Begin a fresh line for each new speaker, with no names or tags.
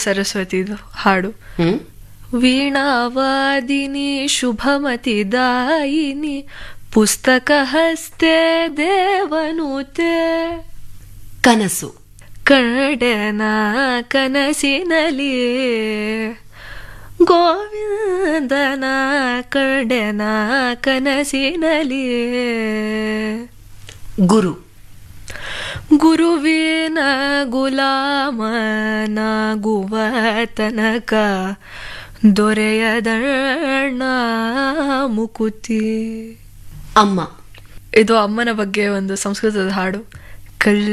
ಸರಸ್ವತಿದು ಹಾಡು
ಹ್ಮ್
ವೀಣಾವಾದಿನಿ ಶುಭಮತಿದಾಯಿನಿ ಪುಸ್ತಕ ಹಸ್ತೆ ದೇವನುತೆ
ಕನಸು
ಕಡೆನ ಕನಸಿನಲಿ ಗೋವಿಂದನ ಕಡೆನ ಕನಸಿನಲಿ
ಗುರು
ಗುರುವಿನ ಗುಲಾಮನಾಗುವ ತನಕ ದೊರೆಯದಣ್ಣ ಮುಕುತಿ
ಅಮ್ಮ
ಇದು ಅಮ್ಮನ ಬಗ್ಗೆ ಒಂದು ಸಂಸ್ಕೃತದ ಹಾಡು ಕಲ್